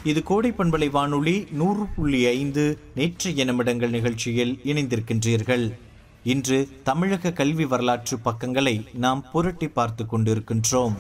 இது கோடை பண்பலை வானொலி நூறு புள்ளி ஐந்து நேற்றைய நிமிடங்கள் நிகழ்ச்சியில் இணைந்திருக்கின்றீர்கள் இன்று தமிழக கல்வி வரலாற்று பக்கங்களை நாம் புரட்டி பார்த்து கொண்டிருக்கின்றோம்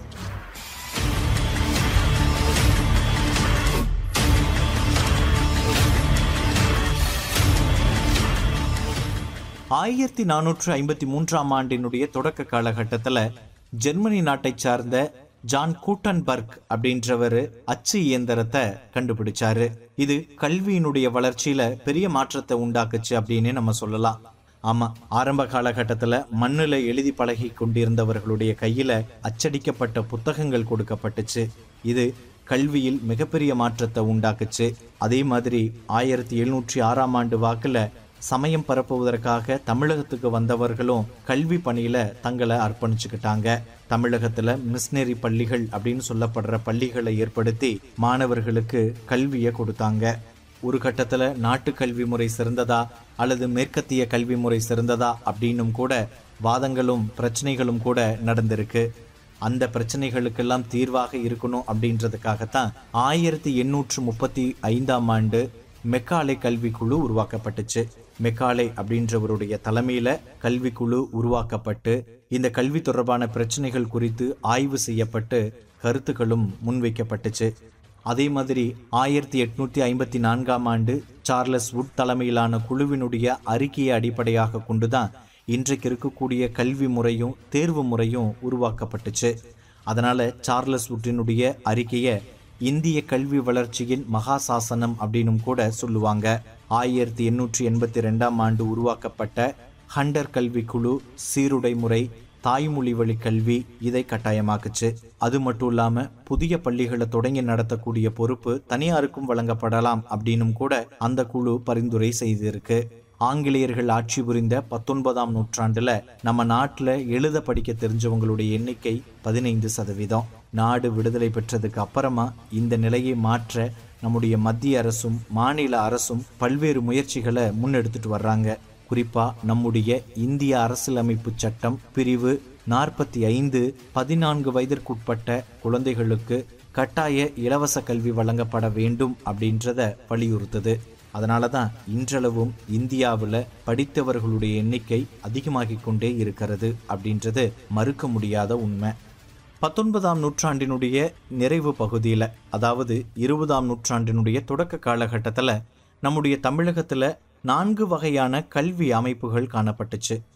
ஆயிரத்தி நானூற்று ஐம்பத்தி மூன்றாம் ஆண்டினுடைய தொடக்க காலகட்டத்தில் ஜெர்மனி நாட்டை சார்ந்த ஜான் கூட்டன்பர்க் அப்படின்றவர் அச்சு இயந்திரத்தை கண்டுபிடிச்சாரு இது கல்வியினுடைய வளர்ச்சியில பெரிய மாற்றத்தை உண்டாக்குச்சு அப்படின்னு நம்ம சொல்லலாம் ஆமா ஆரம்ப காலகட்டத்தில் மண்ணில் எழுதி பழகி கொண்டிருந்தவர்களுடைய கையில அச்சடிக்கப்பட்ட புத்தகங்கள் கொடுக்கப்பட்டுச்சு இது கல்வியில் மிகப்பெரிய மாற்றத்தை உண்டாக்குச்சு அதே மாதிரி ஆயிரத்தி எழுநூற்றி ஆறாம் ஆண்டு வாக்குல சமயம் பரப்புவதற்காக தமிழகத்துக்கு வந்தவர்களும் கல்வி பணியில தங்களை அர்ப்பணிச்சுக்கிட்டாங்க தமிழகத்துல மிஷினரி பள்ளிகள் அப்படின்னு சொல்லப்படுற பள்ளிகளை ஏற்படுத்தி மாணவர்களுக்கு கல்வியை கொடுத்தாங்க ஒரு கட்டத்துல நாட்டு கல்வி முறை சிறந்ததா அல்லது மேற்கத்திய கல்வி முறை சிறந்ததா அப்படின்னும் கூட வாதங்களும் பிரச்சனைகளும் கூட நடந்திருக்கு அந்த பிரச்சனைகளுக்கெல்லாம் தீர்வாக இருக்கணும் அப்படின்றதுக்காகத்தான் ஆயிரத்தி எண்ணூற்று முப்பத்தி ஐந்தாம் ஆண்டு மெக்காலே கல்விக்குழு உருவாக்கப்பட்டுச்சு மெக்காலே அப்படின்றவருடைய தலைமையில கல்விக்குழு உருவாக்கப்பட்டு இந்த கல்வி தொடர்பான பிரச்சனைகள் குறித்து ஆய்வு செய்யப்பட்டு கருத்துக்களும் முன்வைக்கப்பட்டுச்சு அதே மாதிரி ஆயிரத்தி எட்நூத்தி ஐம்பத்தி நான்காம் ஆண்டு சார்லஸ் வுட் தலைமையிலான குழுவினுடைய அறிக்கையை அடிப்படையாக கொண்டுதான் இன்றைக்கு இருக்கக்கூடிய கல்வி முறையும் தேர்வு முறையும் உருவாக்கப்பட்டுச்சு அதனால சார்லஸ் வுட்டினுடைய அறிக்கையை இந்திய கல்வி வளர்ச்சியின் மகா சாசனம் அப்படின்னும் கூட சொல்லுவாங்க ஆயிரத்தி எண்ணூற்றி எண்பத்தி ரெண்டாம் ஆண்டு உருவாக்கப்பட்ட ஹண்டர் கல்விக்குழு சீருடை முறை தாய்மொழி வழி கல்வி இதை கட்டாயமாக்குச்சு அது மட்டும் இல்லாம புதிய பள்ளிகளை தொடங்கி நடத்தக்கூடிய பொறுப்பு தனியாருக்கும் வழங்கப்படலாம் அப்படின்னும் கூட அந்த குழு பரிந்துரை செய்திருக்கு ஆங்கிலேயர்கள் ஆட்சி புரிந்த பத்தொன்பதாம் நூற்றாண்டுல நம்ம நாட்டுல எழுத படிக்க தெரிஞ்சவங்களுடைய எண்ணிக்கை பதினைந்து சதவீதம் நாடு விடுதலை பெற்றதுக்கு அப்புறமா இந்த நிலையை மாற்ற நம்முடைய மத்திய அரசும் மாநில அரசும் பல்வேறு முயற்சிகளை முன்னெடுத்துட்டு வர்றாங்க குறிப்பா நம்முடைய இந்திய அரசியலமைப்பு சட்டம் பிரிவு நாற்பத்தி ஐந்து பதினான்கு வயதிற்குட்பட்ட குழந்தைகளுக்கு கட்டாய இலவச கல்வி வழங்கப்பட வேண்டும் அப்படின்றத வலியுறுத்துது அதனால தான் இன்றளவும் இந்தியாவில் படித்தவர்களுடைய எண்ணிக்கை அதிகமாகிக் கொண்டே இருக்கிறது அப்படின்றது மறுக்க முடியாத உண்மை பத்தொன்பதாம் நூற்றாண்டினுடைய நிறைவு பகுதியில் அதாவது இருபதாம் நூற்றாண்டினுடைய தொடக்க காலகட்டத்தில் நம்முடைய தமிழகத்தில் நான்கு வகையான கல்வி அமைப்புகள் காணப்பட்டுச்சு